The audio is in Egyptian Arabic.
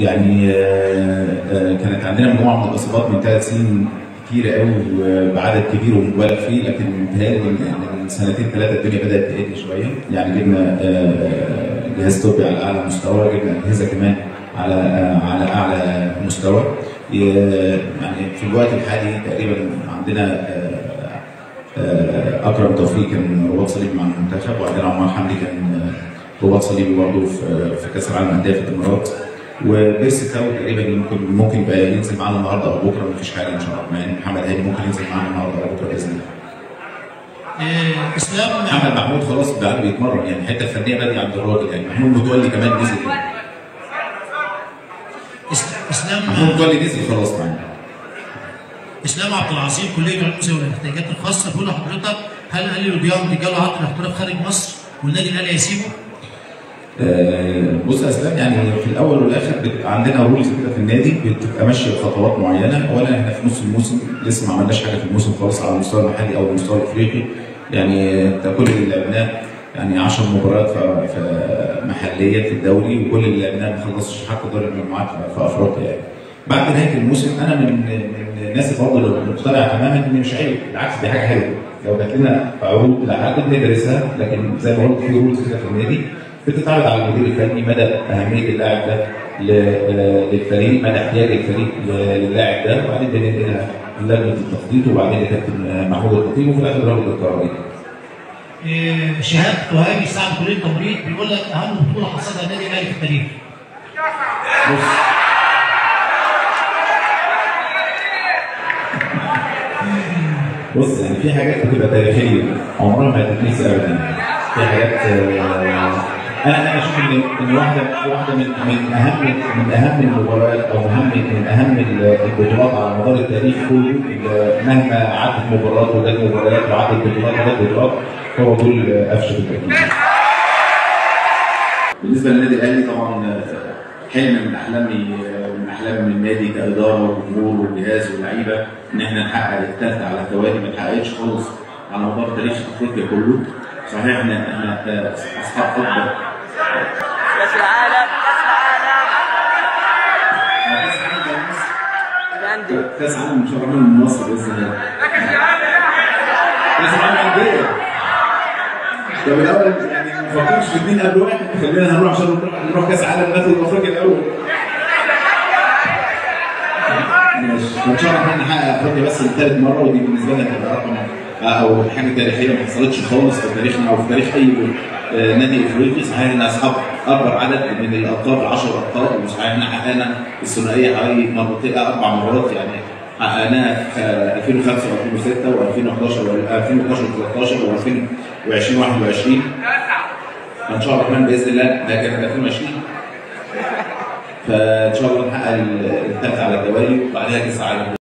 يعني آه، آه، كانت عندنا مجموعه من الاصابات من ثلاث سنين كتيره قوي وبعدد كبير ومبالغ فيه لكن متهيألي ان من سنتين ثلاثه الدنيا بدات تقل شويه يعني جبنا آه، جهاز طبي على اعلى مستوى جبنا اجهزه كمان على آه، على اعلى مستوى ي- يعني في الوقت الحالي تقريبا عندنا آه، آه، اكرم توفيق كان رباط صليبي مع المنتخب وعندنا عمر حمدي كان آه، رباط صليبي برضه في في كاس العالم للانديه في الامارات وبيرسي تاو تقريبا ممكن ممكن يبقى ينزل معانا النهارده او بكره مفيش حاجه ان شاء الله يعني محمد هاني ممكن ينزل معانا النهارده او بكره باذن الله آه، اسلام محمد محمود خلاص بقى بيتمرن يعني الحته الفنيه بادئه عند الراجل يعني محمود متولي كمان نزل إس- اسلام محمود متولي نزل خلاص معانا اسلام عبد العظيم كليه العلوم والاحتياجات الخاصه بيقول لحضرتك هل اليو ديانج جاله عقد الاحتراف خارج مصر والنادي الاهلي هيسيبه؟ آه، بص يا اسلام يعني في الاول والاخر بتبقى عندنا رولز كده في النادي بتبقى ماشيه بخطوات معينه اولا احنا في نص الموسم لسه ما عملناش حاجه في الموسم خالص على المستوى المحلي او المستوى الافريقي يعني انت كل اللي لعبناه يعني 10 مباريات في في محليه في الدوري وكل اللي لعبناه ما خلصش حتى دوري المجموعات في- في افريقيا يعني بعد نهايه الموسم انا من من الناس برضه اللي مقتنع تماما ان مش عيب بالعكس دي حاجه حلوه لو جات لنا عروض لحد ندرسها لكن زي ما قلت في رولز كده في النادي بتتعرض على المدير الفني مدى اهميه اللاعب ده ل- للفريق مدى احتياج الفريق ل- للاعب ده وبعدين بننقلها لجنه التخطيط وبعدين لكابتن محمود الخطيب وفي الاخر رابط القرارين. آه، شهاب وهابي سعد كليه التمريض بيقول لك اهم بطوله حصلها النادي الاهلي في التاريخ بص بص يعني في حاجات بتبقى تاريخيه عمرها ما هتتنسي ابدا في حاجات آه، انا انا اشوف ان ان واحده واحده من من اهم من اهم المباريات او اهم من اهم البطولات على مدار التاريخ كله اللي مهما عدت مباريات وجت مباريات وعدت بطولات وجت بطولات هو دول قفشه بالتاكيد. بالنسبه للنادي الاهلي طبعا حلم من احلامي من احلام النادي كاداره وجمهور وجهاز ولاعيبه ان احنا نحقق الثالثه على التوالي ما اتحققتش خالص على مدار تاريخ افريقيا كله صحيح احنا احنا اصحاب اكبر كاس العالم كاس العالم كاس عالم الانديه كاس عالم ان شاء الله من مصر باذن الله كاس العالم انديه طب الاول يعني ما نفكرش في اثنين قبل واحد خلينا هنروح عشان نروح نروح كاس عالم ناخد افريقيا الاول ماشي وان شاء الله احنا نحقق افريقيا بس لثالث مره ودي بالنسبه لنا تبقى رقم او حاجه تاريخيه ما حصلتش خالص في تاريخنا او في تاريخ اي آه، نادي افريقي صحيح ان اصحاب اكبر عدد من الالقاب 10 القاب وصحيح ان حققنا الثنائيه حوالي مرتين اربع مرات يعني حققناها في 2005 و2006 و2011 و2012 و13 و2020 21 فان شاء الله الرحمن باذن الله ده كان 2020 فان شاء الله نحقق الثالثه على الدوالي وبعدها كاس العالم